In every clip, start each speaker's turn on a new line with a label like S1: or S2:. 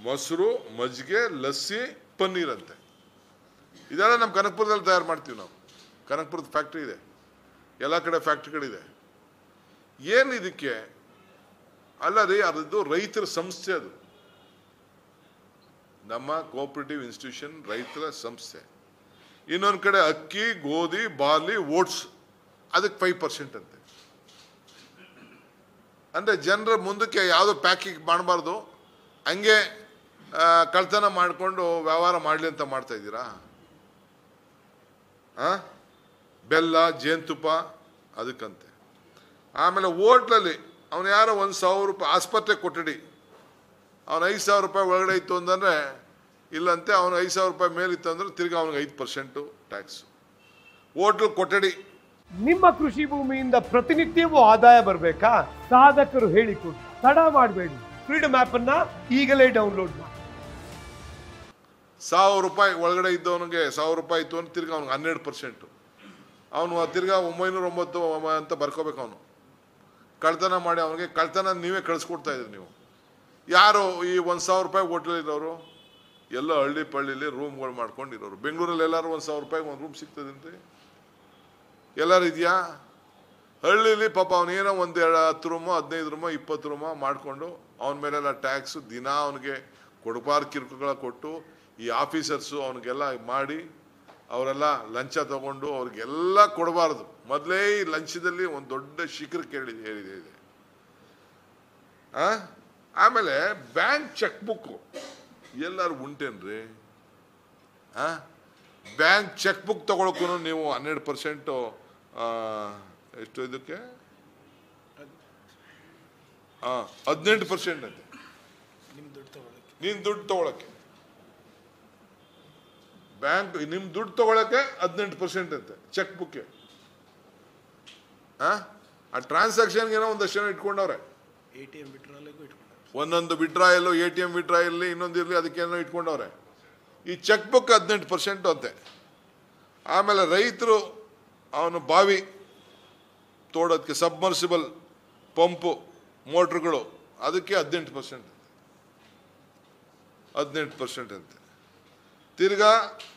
S1: ಮೊಸರು ಮಜ್ಜಿಗೆ ಲಸ್ಸಿ ಪನ್ನೀರ್ ಅಂತೆ ಇದೆಲ್ಲ ನಮ್ಮ ಕನಕಪುರದಲ್ಲಿ ತಯಾರು ಮಾಡ್ತೀವಿ ನಾವು ಕನಕಪುರದ ಫ್ಯಾಕ್ಟ್ರಿ ಇದೆ ಎಲ್ಲ ಕಡೆ ಫ್ಯಾಕ್ಟ್ರಿಗಳಿದೆ ಏನು ಇದಕ್ಕೆ ಅಲ್ಲ ರೀ ಅದು ರೈತರ ಸಂಸ್ಥೆ ಅದು ನಮ್ಮ ಕೋಆಪರೇಟಿವ್ ಇನ್ಸ್ಟಿಟ್ಯೂಷನ್ ರೈತರ ಸಂಸ್ಥೆ ಇನ್ನೊಂದು ಕಡೆ ಅಕ್ಕಿ ಗೋಧಿ ಬಾರ್ಲಿ ಓಟ್ಸ್ ಅದಕ್ಕೆ ಫೈವ್ ಪರ್ಸೆಂಟ್ ಅಂತೆ ಅಂದರೆ ಜನರ ಮುಂದಕ್ಕೆ ಯಾವುದೋ ಪ್ಯಾಕಿಂಗ್ ಮಾಡಬಾರ್ದು ಹಂಗೆ ಆ, ಕಳ್ತನ ಮಾಡಿಕೊಂಡು ವ್ಯವಹಾರ ಮಾಡಲಿ ಅಂತ ಮಾಡ್ತಾ ಇದ್ದೀರಾ ಆ? ಬೆಲ್ಲ ಜೇನುತುಪ್ಪ ಅದಕ್ಕಂತೆ ಆಮೇಲೆ ಹೋಟ್ಲಲ್ಲಿ ಅವನು ಯಾರೋ ಒಂದು ಸಾವಿರ ರೂಪಾಯಿ ಆಸ್ಪತ್ರೆ ಕೊಠಡಿ ಅವನು ಐದು ಸಾವಿರ ರೂಪಾಯಿ ಒಳಗಡೆ ಇತ್ತು ಅಂತಂದರೆ ಇಲ್ಲಂತೆ ಅವನು ಐದು ಸಾವಿರ ರೂಪಾಯಿ ಮೇಲಿತ್ತು ಅಂದ್ರೆ ತಿರ್ಗಿ ಅವನಿಗೆ ಐದು ಪರ್ಸೆಂಟು ಟ್ಯಾಕ್ಸು ಹೋಟ್ಲ್ ಕೊಠಡಿ
S2: ನಿಮ್ಮ ಕೃಷಿ ಭೂಮಿಯಿಂದ ಪ್ರತಿನಿತ್ಯವೂ ಆದಾಯ ಬರಬೇಕಾ ಸಾಧಕರು ಹೇಳಿಕೊಡಿ ತಡ ಮಾಡಬೇಡಿ ಫ್ರೀಡಮ್ ಆಪ್ ಅನ್ನ ಈಗಲೇ ಡೌನ್ಲೋಡ್ ಮಾಡಿ
S1: ಸಾವಿರ ರೂಪಾಯಿ ಒಳಗಡೆ ಇದ್ದವನಿಗೆ ಸಾವಿರ ರೂಪಾಯಿ ಇತ್ತು ಅಂತ ತಿರ್ಗಿ ಅವ್ನಿಗೆ ಹನ್ನೆರಡು ಪರ್ಸೆಂಟು ಅವನು ತಿರ್ಗಾ ಒಂಬೈನೂರ ಒಂಬತ್ತು ಅಂತ ಬರ್ಕೋಬೇಕು ಅವನು ಕಳ್ತನ ಮಾಡಿ ಅವನಿಗೆ ಕಳ್ತನ ನೀವೇ ಕಳಿಸ್ಕೊಡ್ತಾ ಇದ್ರಿ ನೀವು ಯಾರು ಈ ಒಂದು ಸಾವಿರ ರೂಪಾಯಿ ಹೋಟ್ಲಲ್ಲಿರೋರು ಎಲ್ಲ ಹಳ್ಳಿ ಪಳ್ಳಿಲಿ ರೂಮ್ಗಳು ಮಾಡ್ಕೊಂಡಿರೋರು ಬೆಂಗಳೂರಲ್ಲಿ ಎಲ್ಲರೂ ಒಂದು ಸಾವಿರ ರೂಪಾಯಿಗೆ ಒಂದು ರೂಮ್ ಸಿಗ್ತದಂತೆ ಎಲ್ಲರೂ ಇದೆಯಾ ಹಳ್ಳಿಲಿ ಪಾಪ ಅವನೇನೋ ಒಂದು ಎರಡು ಹತ್ತು ರೂಮೋ ಹದಿನೈದು ರೂಮೋ ಇಪ್ಪತ್ತು ರೂಮೋ ಮಾಡಿಕೊಂಡು ಅವನ ಮೇಲೆಲ್ಲ ಟ್ಯಾಕ್ಸು ದಿನ ಅವನಿಗೆ ಕೊಡಬಾರ ಕಿರುಕುಗಳ ಕೊಟ್ಟು ಈ ಆಫೀಸರ್ಸು ಅವನಿಗೆಲ್ಲ ಮಾಡಿ ಅವರೆಲ್ಲ ಲಂಚ ತಗೊಂಡು ಅವ್ರಿಗೆಲ್ಲ ಕೊಡಬಾರ್ದು ಮೊದಲೇ ಈ ಲಂಚದಲ್ಲಿ ಒಂದು ದೊಡ್ಡ ಶಿಖರ ಕೇಳಿ ಹೇಳಿದೆ ಇದೆ ಆ? ಆಮೇಲೆ ಬ್ಯಾಂಕ್ ಚೆಕ್ ಬುಕ್ ಎಲ್ಲರೂ ಉಂಟೇನ್ರಿ ಆ ಬ್ಯಾಂಕ್ ಚೆಕ್ ಬುಕ್ ತಗೊಳಕ್ಕೂ ನೀವು ಹನ್ನೆರಡು ಪರ್ಸೆಂಟು ಎಷ್ಟು ಇದಕ್ಕೆ ಹಾಂ ಹದಿನೆಂಟು ಪರ್ಸೆಂಟ್ ಅಂತೆ ನೀನು ದುಡ್ಡು ತಗೊಳಕ್ಕೆ ಬ್ಯಾಂಕ್ ನಿಮ್ಮ ದುಡ್ಡು ತಗೊಳಕ್ಕೆ ಹದಿನೆಂಟು ಪರ್ಸೆಂಟ್ ಅಂತೆ ಚೆಕ್ ಬುಕ್ಗೆ ಆ ಆ ಟ್ರಾನ್ಸಾಕ್ಷನ್ಗೆ ಏನೋ ಒಂದಷ್ಟು ಜನ ಇಟ್ಕೊಂಡವ್ರೆ
S3: ಎ ಟಿ ಎಮ್ ಬಿಟ್ರಲ್ಲಿಗೂ ಇಟ್ಕೊಂಡ್ರೆ
S1: ಒಂದೊಂದು ವಿಡ್ರಾಯಲ್ಲು ಎ ಟಿ ಎಮ್ ವಿಡ್ರಾಯಲ್ಲಿ ಇನ್ನೊಂದು ಇರಲಿ ಅದಕ್ಕೇನೋ ಇಟ್ಕೊಂಡವ್ರೆ ಈ ಚೆಕ್ ಬುಕ್ ಹದಿನೆಂಟು ಪರ್ಸೆಂಟು ಅಂತೆ ಆಮೇಲೆ ರೈತರು ಅವನು ಬಾವಿ ತೋಡೋದಕ್ಕೆ ಸಬ್ಮರ್ಸಿಬಲ್ ಪಂಪು ಮೋಟ್ರುಗಳು ಅದಕ್ಕೆ ಹದಿನೆಂಟು ಪರ್ಸೆಂಟ್ ಹದಿನೆಂಟು ಪರ್ಸೆಂಟ್ ಅಂತೆ ತಿರ್ಗಾ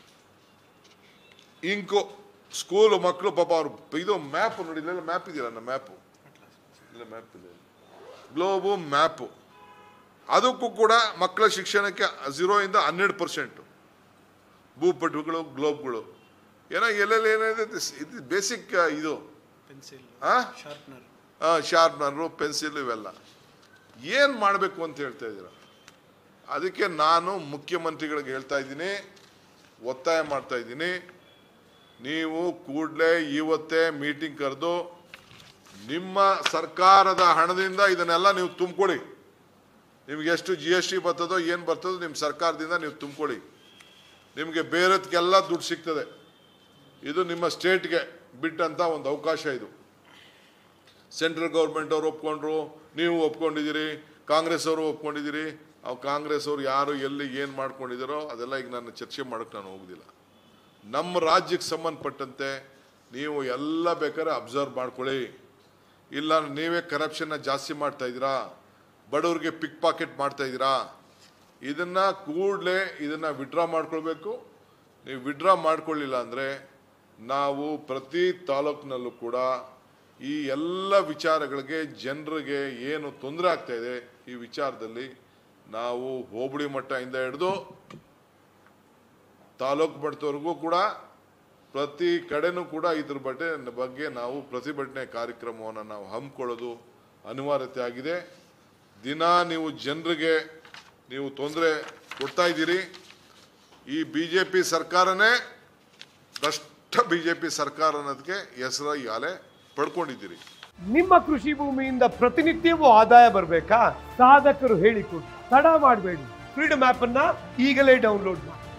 S1: ಇಂಕು ಸ್ಕೂಲು ಮಕ್ಕಳು ಪಾಪ ಅವ್ರು ಇದು ಮ್ಯಾಪ್ ನೋಡಿ ಇಲ್ಲೆಲ್ಲ ಮ್ಯಾಪ್ ಇದೆಯಲ್ಲ ಮ್ಯಾಪು ಇಲ್ಲ ಮ್ಯಾಪ್ ಇದೆ ಗ್ಲೋಬು ಮ್ಯಾಪು ಅದಕ್ಕೂ ಕೂಡ ಮಕ್ಕಳ ಶಿಕ್ಷಣಕ್ಕೆ ಝೀರೋಯಿಂದ ಹನ್ನೆರಡು ಪರ್ಸೆಂಟು ಭೂಪಟುಗಳು ಗ್ಲೋಬ್ಗಳು ಏನೋ ಎಲ್ಲೆಲ್ಲಿ ಏನಿದೆ ಇದು ಬೇಸಿಕ್ ಇದು
S3: ಪೆನ್ಸಿಲ್
S1: ಆ?
S3: ಶಾರ್ಪ್ನರ್
S1: ಶಾರ್ಪ್ನರು ಪೆನ್ಸಿಲ್ ಇವೆಲ್ಲ ಏನು ಮಾಡಬೇಕು ಅಂತ ಹೇಳ್ತಾ ಇದ್ದೀರ ಅದಕ್ಕೆ ನಾನು ಮುಖ್ಯಮಂತ್ರಿಗಳಿಗೆ ಹೇಳ್ತಾ ಇದ್ದೀನಿ ಒತ್ತಾಯ ಮಾಡ್ತಾ ಇದ್ದೀನಿ ನೀವು ಕೂಡಲೇ ಇವತ್ತೇ ಮೀಟಿಂಗ್ ಕರೆದು ನಿಮ್ಮ ಸರ್ಕಾರದ ಹಣದಿಂದ ಇದನ್ನೆಲ್ಲ ನೀವು ತುಂಬಿಕೊಳ್ಳಿ ನಿಮ್ಗೆ ಎಷ್ಟು ಜಿ ಎಸ್ ಟಿ ಬರ್ತದೋ ಏನು ಬರ್ತದೋ ನಿಮ್ಮ ಸರ್ಕಾರದಿಂದ ನೀವು ತುಂಬಿಕೊಳ್ಳಿ ನಿಮಗೆ ಬೇರೆದಕ್ಕೆಲ್ಲ ದುಡ್ಡು ಸಿಗ್ತದೆ ಇದು ನಿಮ್ಮ ಸ್ಟೇಟ್ಗೆ ಬಿಟ್ಟಂತ ಒಂದು ಅವಕಾಶ ಇದು ಸೆಂಟ್ರಲ್ ಗೌರ್ಮೆಂಟ್ ಅವರು ಒಪ್ಕೊಂಡ್ರು ನೀವು ಒಪ್ಕೊಂಡಿದ್ದೀರಿ ಕಾಂಗ್ರೆಸ್ ಅವರು ಒಪ್ಕೊಂಡಿದ್ದೀರಿ ಅವು ಕಾಂಗ್ರೆಸ್ ಅವರು ಯಾರು ಎಲ್ಲಿ ಏನು ಮಾಡ್ಕೊಂಡಿದ್ದಾರೋ ಅದೆಲ್ಲ ಈಗ ನಾನು ಚರ್ಚೆ ಮಾಡೋಕ್ಕೆ ನಾನು ಹೋಗುದಿಲ್ಲ ನಮ್ಮ ರಾಜ್ಯಕ್ಕೆ ಸಂಬಂಧಪಟ್ಟಂತೆ ನೀವು ಎಲ್ಲ ಬೇಕಾದ್ರೆ ಅಬ್ಸರ್ವ್ ಮಾಡ್ಕೊಳ್ಳಿ ಇಲ್ಲ ನೀವೇ ಕರಪ್ಷನ್ನ ಜಾಸ್ತಿ ಮಾಡ್ತಾ ಇದ್ದೀರಾ ಬಡವ್ರಿಗೆ ಪಿಕ್ ಪಾಕೆಟ್ ಮಾಡ್ತಾ ಇದ್ದೀರಾ ಇದನ್ನ ಕೂಡಲೇ ಇದನ್ನ ವಿಡ್ರಾ ಮಾಡ್ಕೊಳ್ಬೇಕು ನೀವು ವಿಡ್ರಾ ಮಾಡ್ಕೊಳ್ಳಿಲ್ಲ ಅಂದರೆ ನಾವು ಪ್ರತಿ ತಾಲೂಕಿನಲ್ಲೂ ಕೂಡ ಈ ಎಲ್ಲ ವಿಚಾರಗಳಿಗೆ ಜನರಿಗೆ ಏನು ತೊಂದರೆ ಆಗ್ತಾ ಇದೆ ಈ ವಿಚಾರದಲ್ಲಿ ನಾವು ಹೋಬಳಿ ಮಟ್ಟದಿಂದ ಹಿಡಿದು ತಾಲೂಕು ಮಟ್ಟದವರೆಗೂ ಕೂಡ ಪ್ರತಿ ಕಡೆನೂ ಕೂಡ ಇದ್ರ ಬಗ್ಗೆ ಬಗ್ಗೆ ನಾವು ಪ್ರತಿಭಟನೆ ಕಾರ್ಯಕ್ರಮವನ್ನು ನಾವು ಹಮ್ಮಿಕೊಳ್ಳೋದು ಅನಿವಾರ್ಯತೆ ಆಗಿದೆ ದಿನ ನೀವು ಜನರಿಗೆ ನೀವು ತೊಂದರೆ ಕೊಡ್ತಾ ಇದ್ದೀರಿ ಈ ಬಿ ಜೆ ಪಿ ಸರ್ಕಾರನೇ ಭ್ರಷ್ಟ ಬಿ ಜೆ ಪಿ ಸರ್ಕಾರ ಅನ್ನೋದಕ್ಕೆ ಹೆಸರು ಈಗಾಗಲೇ ಪಡ್ಕೊಂಡಿದ್ದೀರಿ
S2: ನಿಮ್ಮ ಕೃಷಿ ಭೂಮಿಯಿಂದ ಪ್ರತಿನಿತ್ಯವೂ ಆದಾಯ ಬರಬೇಕಾ ಸಾಧಕರು ಹೇಳಿಕೊಡಿ ತಡ ಮಾಡಬೇಡಿ ಫ್ರೀಡಮ್ ಆಪ್ ಅನ್ನ ಈಗಲೇ ಡೌನ್ಲೋಡ್ ಮಾಡಿ